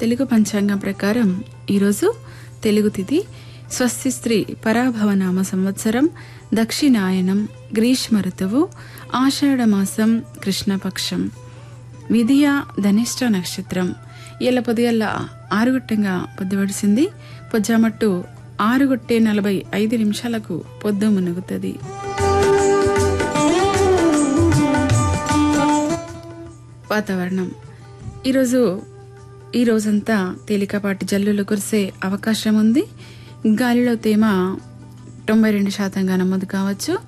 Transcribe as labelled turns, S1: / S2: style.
S1: తెలుగు పంచాంగం ప్రకారం ఈరోజు తెలుగు తిథి స్వస్తి స్త్రీ పరాభవనామ సంవత్సరం దక్షిణాయనం గ్రీష్మ ఋతువు ఆషాఢమాసం కృష్ణపక్షం విధియ ధనిష్ట నక్షత్రం ఇలా పొద్దుగల్ల ఆరుగొట్టంగా పొద్దుపడిసింది పొజ్జామట్టు ఆరుగొట్టే నలభై ఐదు నిమిషాలకు పొద్దు మునుగుతుంది వాతావరణం ఈరోజు ఈ రోజంతా తేలికపాటి జల్లులు కురిసే అవకాశం ఉంది గాలిలో తేమ తొంభై రెండు శాతంగా నమోదు కావచ్చు